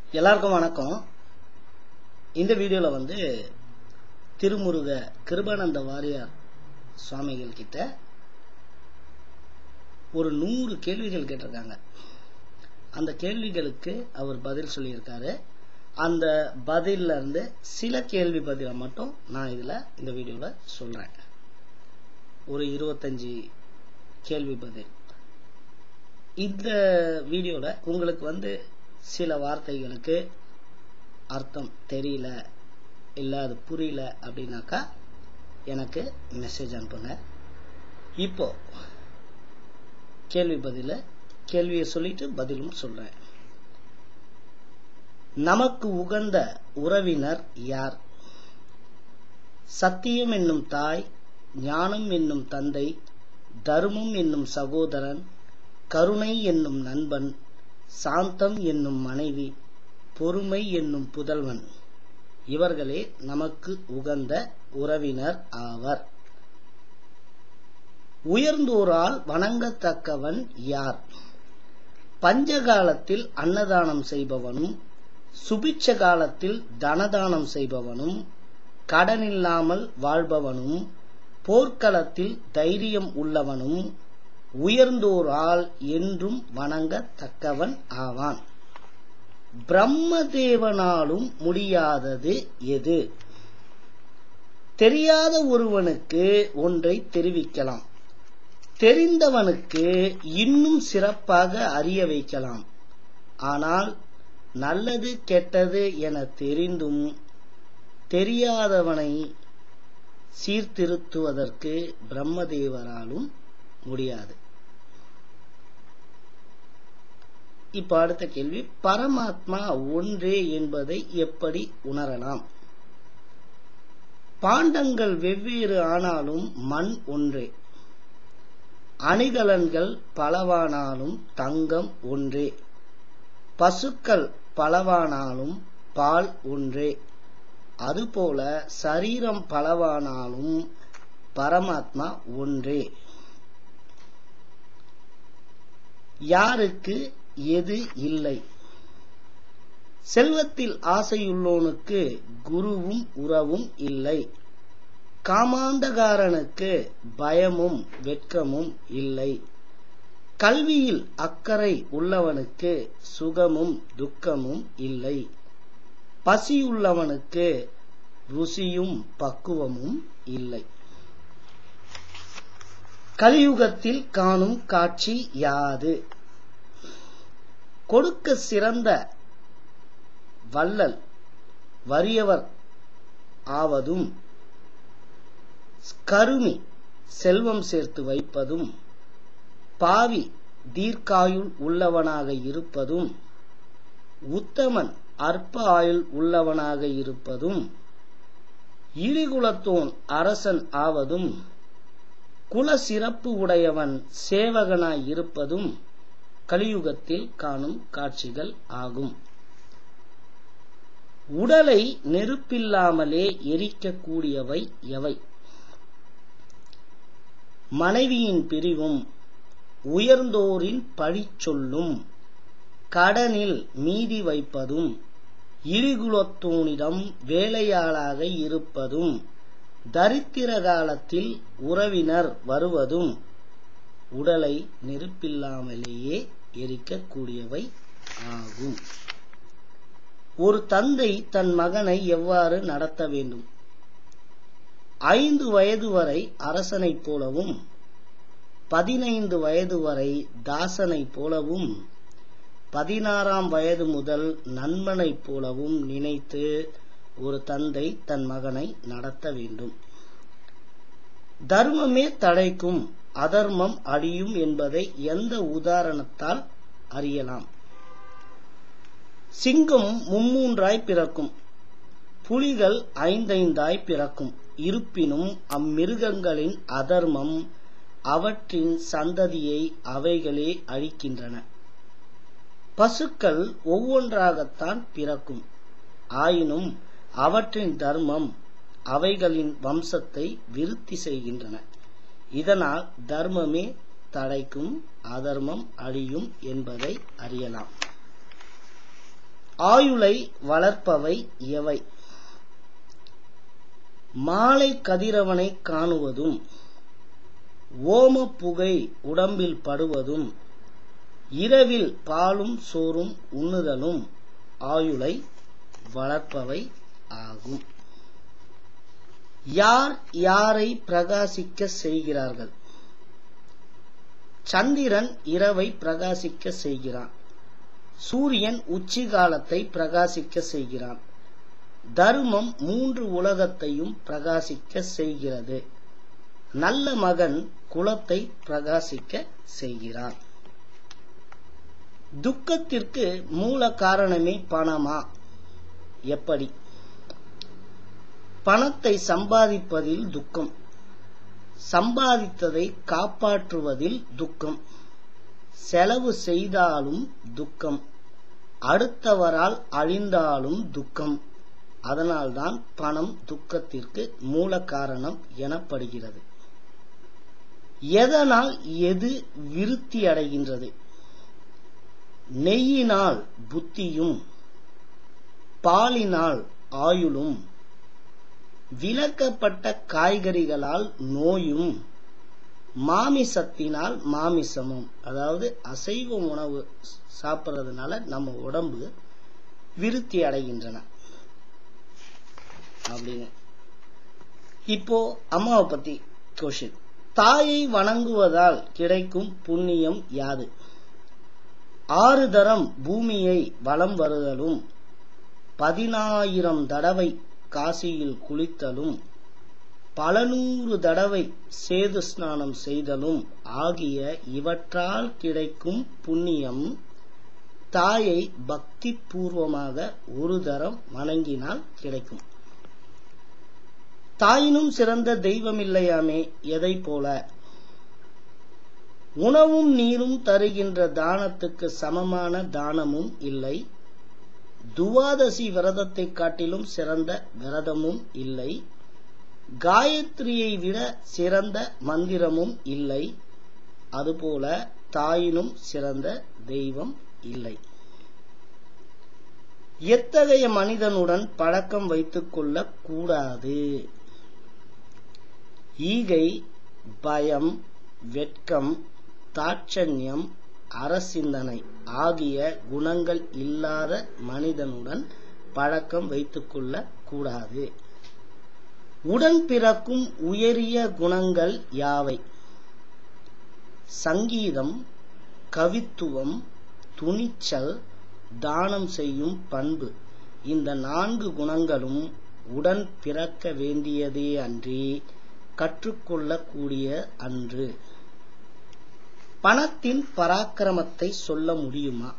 எல்லாருக்கும் வணக்கம் இந்த வீடியோவில் வந்து திருமுருக கிருபானந்த வாரியார் சுவாமிகள் கிட்ட ஒரு நூறு கேள்விகள் கேட்டிருக்காங்க அந்த கேள்விகளுக்கு அவர் பதில் சொல்லியிருக்காரு அந்த பதில்ல இருந்து சில கேள்வி பதிலை மட்டும் நான் இதில் இந்த வீடியோவில் சொல்கிறேன் ஒரு இருபத்தஞ்சி கேள்வி பதில் இந்த வீடியோவில் உங்களுக்கு வந்து சில வார்த்தைகளுக்கு அர்த்தம் தெரியல இல்லை அது புரியல அப்படின்னாக்கா எனக்கு மெசேஜ் அனுப்புங்க இப்போ கேள்வி பதில கேள்வியை சொல்லிட்டு பதிலும் சொல்றேன் நமக்கு உகந்த உறவினர் யார் சத்தியம் என்னும் தாய் ஞானம் என்னும் தந்தை தர்மம் என்னும் சகோதரன் கருணை என்னும் நண்பன் சாந்தம் என்னும் மனைவி பொறுமை என்னும் புதல்வன் இவர்களே நமக்கு உகந்த உறவினர் ஆவர் உயர்ந்தோரால் வணங்கத்தக்கவன் யார் பஞ்சகாலத்தில் அன்னதானம் செய்பவனும் சுபிட்ச காலத்தில் தனதானம் செய்பவனும் கடனில்லாமல் வாழ்பவனும் போர்க்களத்தில் தைரியம் உள்ளவனும் உயர்ந்தோரால் என்றும் வணங்கத்தக்கவன் ஆவான் பிரம்மதேவனாலும் முடியாதது எது தெரியாத ஒருவனுக்கு ஒன்றை தெரிவிக்கலாம் தெரிந்தவனுக்கு இன்னும் சிறப்பாக அறிய வைக்கலாம் ஆனால் நல்லது கெட்டது என தெரிந்தும் தெரியாதவனை சீர்திருத்துவதற்கு பிரம்மதேவராலும் முடியாது இப்ப அடுத்த கேள்வி பரமாத்மா ஒன்றே என்பதை எப்படி உணரலாம் பாண்டங்கள் வெவ்வேறு ஆனாலும் மண் ஒன்றே அணிகலன்கள் பலவானாலும் தங்கம் ஒன்றே பசுக்கள் பலவானாலும் பால் ஒன்றே அதுபோல சரீரம் பலவானாலும் பரமாத்மா ஒன்றே யாருக்கு எது இல்லை செல்வத்தில் ஆசையுள்ளோனுக்கு குருவும் உறவும் இல்லை காமாந்தகாரனுக்கு பயமும் வெட்கமும் இல்லை கல்வியில் அக்கறை உள்ளவனுக்கு சுகமும் துக்கமும் இல்லை பசியுள்ளவனுக்கு ருசியும் பக்குவமும் இல்லை கலியுகத்தில் காணும் காட்சி யாது கொடுக்க சிறந்த வள்ளல் வறியவர் ஆவதும் கருமி செல்வம் சேர்த்து வைப்பதும் பாவி தீர்க்காயுள் உள்ளவனாக இருப்பதும் உத்தமன் அற்ப ஆயுள் உள்ளவனாக இருப்பதும் இழிகுலத்தோன் அரசன் ஆவதும் குல சிறப்பு உடையவன் சேவகனாய் இருப்பதும் கலியுகத்தில் காணும் காட்சிகள் ஆகும் உடலை நெருப்பில்லாமலே எரிக்கக்கூடியவை எவை மனைவியின் பிரிவும் உயர்ந்தோரின் பழி சொல்லும் கடனில் மீதி வைப்பதும் இழிகுலத்தோனிடம் வேலையாளாக இருப்பதும் தரித்திர காலத்தில் உறவினர் வருவதும் உடலை நெருப்பில்லாமலேயே எரிக்கக்கூடியவை ஆகும் ஒரு தந்தை தன் மகனை எவ்வாறு நடத்த வேண்டும் ஐந்து வயது வரை அரசனைப் போலவும் பதினைந்து வயது வரை தாசனைப் போலவும் பதினாறாம் வயது முதல் நண்பனைப் போலவும் நினைத்து ஒரு தந்தை தன் மகனை நடத்த வேண்டும் தர்மமே தடைக்கும் அதர்மம் அழியும் என்பதை எந்த உதாரணத்தால் அறியலாம் சிங்கம் மும்மூன்றாய் பிறக்கும் புலிகள் ஐந்தைந்தாய் பிறக்கும் இருப்பினும் அம்மிருகங்களின் அதர்மம் அவற்றின் சந்ததியை அவைகளே அழிக்கின்றன பசுக்கள் ஒவ்வொன்றாகத்தான் பிறக்கும் ஆயினும் அவற்றின் தர்மம் அவைகளின் வம்சத்தை விருத்தி செய்கின்றன இதனால் தர்மமே தடைக்கும் அதர்மம் அழியும் என்பதை அறியலாம் ஆயுளை வளர்ப்பவை எவை மாலை கதிரவனை காணுவதும் ஓம புகை உடம்பில் படுவதும் இரவில் பாலும் சோறும் உண்ணுதலும் ஆயுளை வளர்ப்பவை ஆகும் யார் யாரை பிரகாசிக்க செய்கிறார்கள் சந்திரன் இரவை பிரகாசிக்க செய்கிறான் சூரியன் உச்சி காலத்தை பிரகாசிக்க செய்கிறான் தர்மம் மூன்று உலகத்தையும் பிரகாசிக்க செய்கிறது நல்ல மகன் குலத்தை பிரகாசிக்க செய்கிறான் துக்கத்திற்கு மூல காரணமே பணமா எப்படி பணத்தை சம்பாதிப்பதில் துக்கம் சம்பாதித்ததை காப்பாற்றுவதில் துக்கம் செலவு செய்தாலும் துக்கம் அடுத்தவரால் அழிந்தாலும் துக்கம் அதனால்தான் பணம் துக்கத்திற்கு மூல காரணம் எனப்படுகிறது எதனால் எது விருத்தி அடைகின்றது நெய்யினால் புத்தியும் பாலினால் ஆயுளும் விலக்கப்பட்ட காய்கறிகளால் நோயும் மாமிசத்தினால் மாமிசமும் அதாவது அசைவ உணவு சாப்பிட்றதுனால நம்ம உடம்பு விருத்தி அடைகின்றன அப்படின்னு இப்போ அம்மாவை பத்தி கொஷின் தாயை வணங்குவதால் கிடைக்கும் புண்ணியம் யாது ஆறு தரம் பூமியை வலம் வருதலும் பதினாயிரம் தடவை காசியில் குளித்தலும் பல நூறு தடவை சேது ஸ்நானம் செய்தலும் ஆகிய இவற்றால் கிடைக்கும் புண்ணியம் தாயை பக்தி பூர்வமாக ஒரு தரம் வணங்கினால் கிடைக்கும் தாயினும் சிறந்த தெய்வமில்லையாமே எதை போல உணவும் நீரும் தருகின்ற தானத்துக்கு சமமான தானமும் இல்லை துவாதசி விரதத்தை காட்டிலும் சிறந்த விரதமும் இல்லை காயத்ரியை விட சிறந்த மந்திரமும் இல்லை அதுபோல தாயினும் சிறந்த தெய்வம் இல்லை எத்தகைய மனிதனுடன் பழக்கம் வைத்துக் கொள்ள கூடாது ஈகை பயம் வெட்கம் தாட்சண்யம் அரசிந்தனை ஆகிய குணங்கள் இல்லாத மனிதனுடன் பழக்கம் வைத்துக்கொள்ள கூடாது உடன் பிறக்கும் உயரிய குணங்கள் யாவை சங்கீதம் கவித்துவம் துணிச்சல் தானம் செய்யும் பண்பு இந்த நான்கு குணங்களும் உடன் பிறக்க வேண்டியதே அன்றி கற்றுக்கொள்ளக்கூடிய அன்று பணத்தின் பராக்கிரமத்தை சொல்ல முடியுமா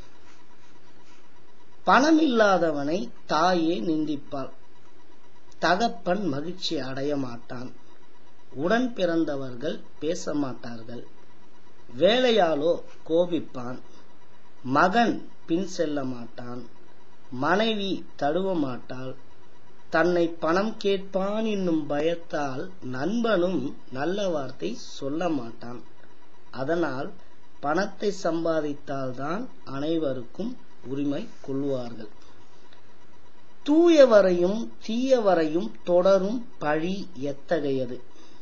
பணமில்லாதவனை தாயே நிந்திப்பாள் தகப்பன் மகிழ்ச்சி அடைய மாட்டான் உடன் பிறந்தவர்கள் பேச மாட்டார்கள் வேலையாலோ கோபிப்பான் மகன் பின் செல்ல மாட்டான் மனைவி தழுவ மாட்டாள் தன்னை பணம் கேட்பான் என்னும் பயத்தால் நண்பனும் நல்ல வார்த்தை சொல்ல மாட்டான் அதனால் பணத்தை சம்பாதித்தால்தான் அனைவருக்கும் உரிமை கொள்வார்கள் தூயவரையும் தீயவரையும் தொடரும் பழி எத்தகையது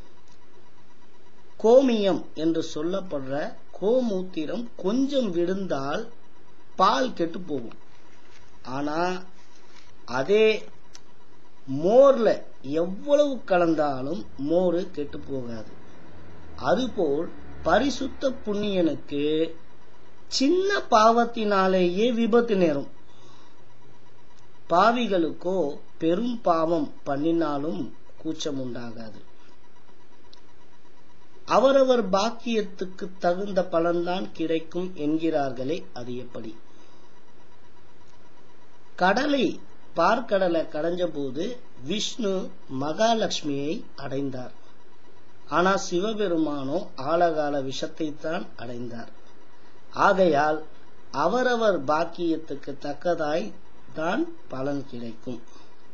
கோமியம் என்று சொல்லப்படுற கோமூத்திரம் கொஞ்சம் விழுந்தால் பால் கெட்டு போகும் ஆனா அதே மோர்ல எவ்வளவு கலந்தாலும் மோர் கெட்டு போகாது அதுபோல் பரிசுத்த புண்ணியனுக்கு சின்ன பாவத்தினாலேயே விபத்து நேரும் பாவிகளுக்கோ பெரும் பாவம் பண்ணினாலும் கூச்சம் உண்டாகாது அவரவர் பாக்கியத்துக்கு தகுந்த பலன்தான் கிடைக்கும் என்கிறார்களே அது எப்படி கடலை பார்க்கடலை கடைஞ்ச போது விஷ்ணு மகாலட்சுமியை அடைந்தார் ஆனா சிவபெருமானோ ஆழகால விஷத்தை தான் அடைந்தார் ஆகையால் அவரவர் பாக்கியத்துக்கு தக்கதாய் தான் பலன் கிடைக்கும்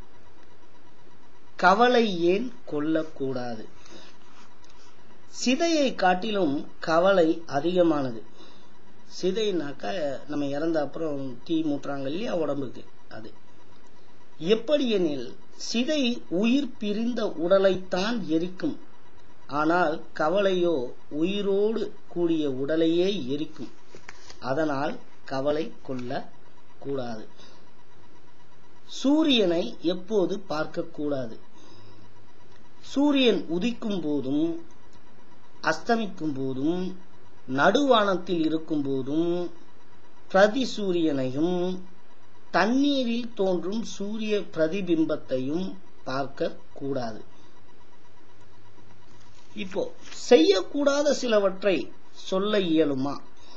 கவலை ஏன் கொள்ளக்கூடாது சிதையை காட்டிலும் கவலை அதிகமானது சிதைனாக்கா நம்ம இறந்த அப்புறம் தீ மூட்டுறாங்க இல்லையா உடம்புக்கு அது எப்படி எனில் சிதை உயிர் பிரிந்த உடலைத்தான் எரிக்கும் ஆனால் கவலையோ உயிரோடு கூடிய உடலையே எரிக்கும் அதனால் கவலை கொள்ள கூடாது சூரியனை எப்போது பார்க்கக்கூடாது சூரியன் உதிக்கும் போதும் அஸ்தமிக்கும் போதும் நடுவானத்தில் இருக்கும் போதும் பிரதி சூரியனையும் தண்ணீரில் தோன்றும் சூரிய பிரதிபிம்பத்தையும் பார்க்க கூடாது இப்போ செய்யக்கூடாத சிலவற்றை சொல்ல இயலுமா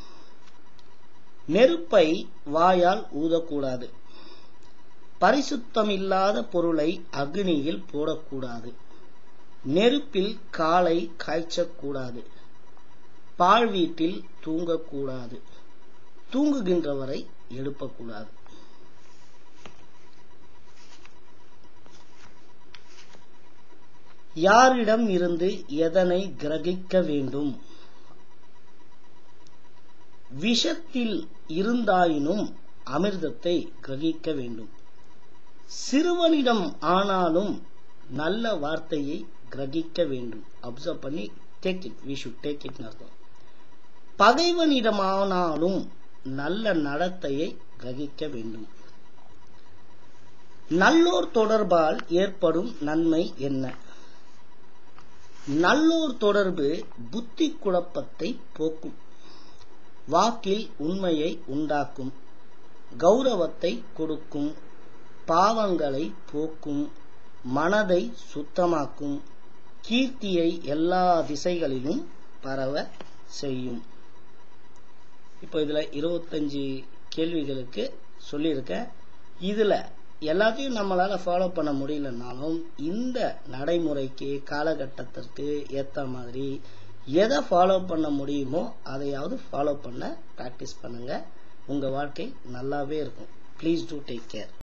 நெருப்பை வாயால் ஊதக்கூடாது பரிசுத்தமில்லாத பொருளை அக்னியில் போடக்கூடாது நெருப்பில் காலை காய்ச்சக்கூடாது பால் வீட்டில் தூங்கக்கூடாது தூங்குகின்றவரை எழுப்பக்கூடாது யாரிடம் இருந்து எதனை கிரகிக்க வேண்டும் விஷத்தில் இருந்தாயினும் அமிர்தத்தை கிரகிக்க வேண்டும் சிறுவனிடம் ஆனாலும் நல்ல வார்த்தையை கிரகிக்க வேண்டும் அப்சர்வ் பண்ணி take it we should take it அர்த்தம் பகைவனிடமானாலும் நல்ல நடத்தையை கிரகிக்க வேண்டும் நல்லோர் தொடர்பால் ஏற்படும் நன்மை என்ன நல்லோர் தொடர்பு புத்தி குழப்பத்தை போக்கும் வாக்கில் உண்மையை உண்டாக்கும் கௌரவத்தை கொடுக்கும் பாவங்களை போக்கும் மனதை சுத்தமாக்கும் கீர்த்தியை எல்லா திசைகளிலும் பரவ செய்யும் இப்போ இதுல இருபத்தஞ்சு கேள்விகளுக்கு சொல்லியிருக்கேன் இதுல எல்லாத்தையும் நம்மளால ஃபாலோ பண்ண முடியலனாலும் இந்த நடைமுறைக்கு காலகட்டத்திற்கு ஏத்த மாதிரி எதை ஃபாலோ பண்ண முடியுமோ அதையாவது ஃபாலோ பண்ண ப்ராக்டிஸ் பண்ணுங்க உங்க வாழ்க்கை நல்லாவே இருக்கும் ப்ளீஸ் டூ டேக் கேர்